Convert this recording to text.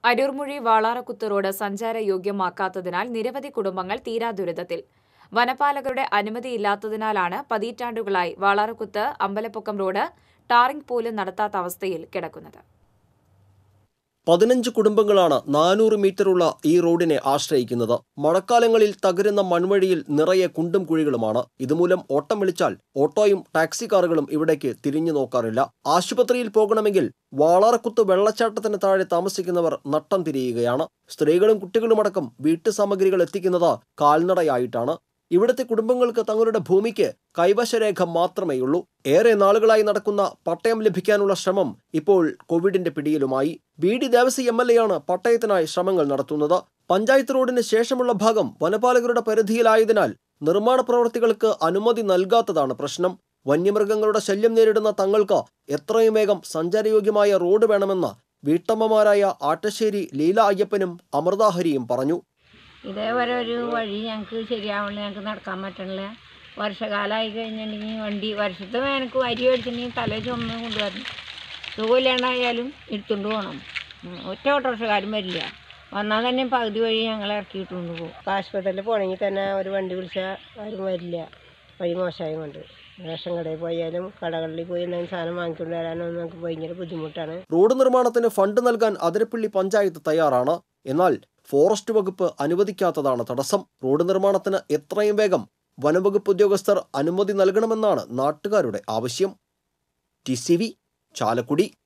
അരൂർമുഴി വാളാറക്കുത്ത് road സഞ്ചാരയോഗ്യമാക്കാത്തതിനാൽ നിരവധി കുടുംബങ്ങൾ തീരാദുരിതത്തിൽ വനപാലകരുടെ അനുമതിയില്ലാത്തതിനാലാണ് പതിറ്റാണ്ടുകളായി വാളാറക്കുത്ത് അമ്പലപ്പൊക്കം റോഡ് ടാറിംഗ് പോലും നടത്താത്ത അവസ്ഥയിൽ കിടക്കുന്നത് പതിനഞ്ച് കുടുംബങ്ങളാണ് നാനൂറ് മീറ്ററുള്ള ഈ റോഡിനെ ആശ്രയിക്കുന്നത് മഴക്കാലങ്ങളിൽ തകരുന്ന മൺവഴിയിൽ നിറയെ കുണ്ടും കുഴികളുമാണ് ഇതുമൂലം ഓട്ടം വിളിച്ചാൽ ഓട്ടോയും ടാക്സി കാറുകളും ഇവിടേക്ക് തിരിഞ്ഞു നോക്കാറില്ല ആശുപത്രിയിൽ പോകണമെങ്കിൽ വാളാറക്കുത്ത് വെള്ളച്ചാട്ടത്തിന് താഴെ താമസിക്കുന്നവർ നട്ടം തിരിയുകയാണ് സ്ത്രീകളും കുട്ടികളുമടക്കം വീട്ടുസാമഗ്രികൾ എത്തിക്കുന്നത് കാൽനടയായിട്ടാണ് ഇവിടുത്തെ കുടുംബങ്ങൾക്ക് തങ്ങളുടെ ഭൂമിക്ക് കൈവശരേഖ മാത്രമേയുള്ളൂ ഏറെ നാളുകളായി നടക്കുന്ന പട്ടയം ലഭിക്കാനുള്ള ശ്രമം ഇപ്പോൾ കോവിഡിന്റെ പിടിയിലുമായി B D Devasi M L എയാണ് പട്ടയത്തിനായി ശ്രമങ്ങൾ നടത്തുന്നത് പഞ്ചായത്ത് റോഡിന് ശേഷമുള്ള ഭാഗം വനപാലകരുടെ പരിധിയിലായതിനാൽ നിർമ്മാണ പ്രവൃത്തികൾക്ക് അനുമതി നൽകാത്തതാണ് പ്രശ്നം വന്യമൃഗങ്ങളുടെ ശല്യം നേരിടുന്ന തങ്ങൾക്ക് എത്രയും വേഗം സഞ്ചാരയോഗ്യമായ റോഡ് വേണമെന്ന് വീട്ടമ്മമാരായ ആട്ടശ്ശേരി ലീല അയ്യപ്പനും അമൃതാഹരിയും പറഞ്ഞു ഇതേവരെ ഒരു വഴി ഞങ്ങൾക്ക് ശരിയാവണില്ല ഞങ്ങൾക്ക് നടക്കാൻ പറ്റണില്ല വർഷകാലമായി കഴിഞ്ഞിട്ടുണ്ടെങ്കിൽ വണ്ടി വർഷത്തെ വേനക്ക് അരി മേടിച്ചിട്ടുണ്ടെങ്കിൽ തലേ ചുമന്ന് കൊണ്ടുവരണം സുഖമില്ലാണ്ടായാലും എടുത്തുകൊണ്ട് പോകണം ഉം, ഒറ്റ ഓട്ടോറിക്ഷക്കാരും വരില്ല വന്നാൽ തന്നെ പകുതി വഴി ഞങ്ങൾ ഇറക്കിയിട്ടുണ്ട് പോകും ആശുപത്രിയിൽ പോകണമെങ്കിൽ തന്നെ ഒരു വണ്ടി വിളിച്ചാൽ ആരും വരില്ല വഴി മോശമായി കൊണ്ട് റേഷൻ കടയിൽ പോയാലും കടകളിൽ പോയി എന്തെങ്കിലും സാധനം വാങ്ങിക്കൊണ്ട് വരാനൊന്നും നമുക്ക് ഭയങ്കര ബുദ്ധിമുട്ടാണ് റോഡ് നിർമ്മാണത്തിന് ഫണ്ട് നൽകാൻ അതിരപ്പള്ളി പഞ്ചായത്ത് തയ്യാറാണ് എന്നാൽ ഫോറസ്റ്റ് വകുപ്പ് അനുവദിക്കാത്തതാണ് തടസ്സം റോഡ് നിർമ്മാണത്തിന് എത്രയും വേഗം വനംവകുപ്പ് ഉദ്യോഗസ്ഥർ അനുമതി നൽകണമെന്നാണ് നാട്ടുകാരുടെ ആവശ്യം ടി സി വി ചാലക്കുടി